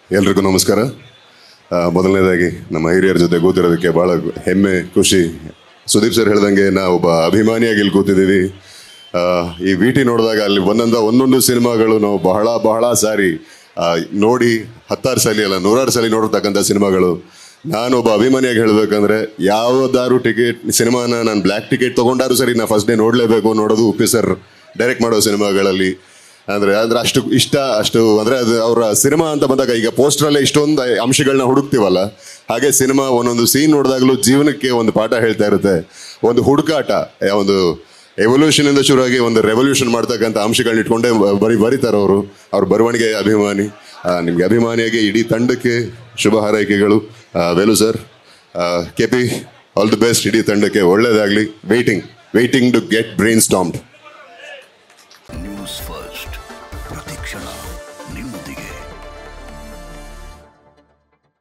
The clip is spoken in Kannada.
ಎಲ್ರಿಗೂ ನಮಸ್ಕಾರ ಆ, ಮೊದಲನೇದಾಗಿ ನಮ್ಮ ಹಿರಿಯರ ಜೊತೆ ಕೂತಿರೋದಕ್ಕೆ ಭಾಳ ಹೆಮ್ಮೆ ಖುಷಿ ಸುದೀಪ್ ಸರ್ ಹೇಳ್ದಂಗೆ ನಾವು ಒಬ್ಬ ಅಭಿಮಾನಿಯಾಗಿ ಇಲ್ಲಿ ಕೂತಿದ್ದೀವಿ ಆ, ಈ ವಿ ಟಿ ನೋಡಿದಾಗ ಅಲ್ಲಿ ಒಂದೊಂದ ಒಂದೊಂದು ಸಿನಿಮಾಗಳು ನಾವು ಬಹಳ ಬಹಳ ಸಾರಿ ಆ, ನೋಡಿ ಹತ್ತಾರು ಸಲ ಅಲ್ಲ ನೂರಾರು ಸಲ ನೋಡಿರ್ತಕ್ಕಂಥ ಸಿನಿಮಾಗಳು ನಾನು ಒಬ್ಬ ಅಭಿಮಾನಿಯಾಗಿ ಹೇಳಬೇಕಂದ್ರೆ ಯಾವ್ದಾದ್ರು ಟಿಕೆಟ್ ಸಿನಿಮಾನ ನಾನು ಬ್ಲ್ಯಾಕ್ ಟಿಕೆಟ್ ತೊಗೊಂಡಾರು ಸರಿ ನಾ ಫಸ್ಟ್ ಡೇ ನೋಡಲೇಬೇಕು ನೋಡೋದು ಉಪ್ಪಿ ಸರ್ ಡೈರೆಕ್ಟ್ ಮಾಡೋ ಸಿನಿಮಾಗಳಲ್ಲಿ ಅಂದ್ರೆ ಅಂದ್ರೆ ಅಷ್ಟು ಇಷ್ಟ ಅಷ್ಟು ಅಂದ್ರೆ ಅದು ಅವರ ಸಿನಿಮಾ ಅಂತ ಬಂದಾಗ ಈಗ poster ಅಲ್ಲೇ ಇಷ್ಟೊಂದು ಅಂಶಗಳನ್ನ ಹುಡುಕ್ತಿವಲ್ಲ ಹಾಗೆ ಸಿನಿಮಾ ಒಂದೊಂದು ಸೀನ್ ನೋಡಿದಾಗಲೂ ಜೀವನಕ್ಕೆ ಒಂದು ಪಾಠ ಹೇಳ್ತಾ ಇರುತ್ತೆ ಒಂದು ಹುಡುಕಾಟ ಆ ಒಂದು ಎವಲ್ಯೂಷನ್ ಇಂದ ಶುರುವಾಗಿ ಒಂದು ರೆವಲ್ಯೂಷನ್ ಮಾಡ್ತಕ್ಕಂಥ ಅಂಶಗಳನ್ನ ಇಟ್ಕೊಂಡೇ ಬರಿ ಬರೀತಾರೆ ಅವರು ಅವ್ರ ಬರವಣಿಗೆ ಅಭಿಮಾನಿ ಆ, ನಿಮ್ಗೆ ಅಭಿಮಾನಿಯಾಗಿ ಇಡೀ ತಂಡಕ್ಕೆ ಶುಭ ಹಾರೈಕೆಗಳು ಆ, Velu sir K P all the best ಇಡೀ ತಂಡಕ್ಕೆ ಒಳ್ಳೇದಾಗ್ಲಿ waiting waiting to get brain stamped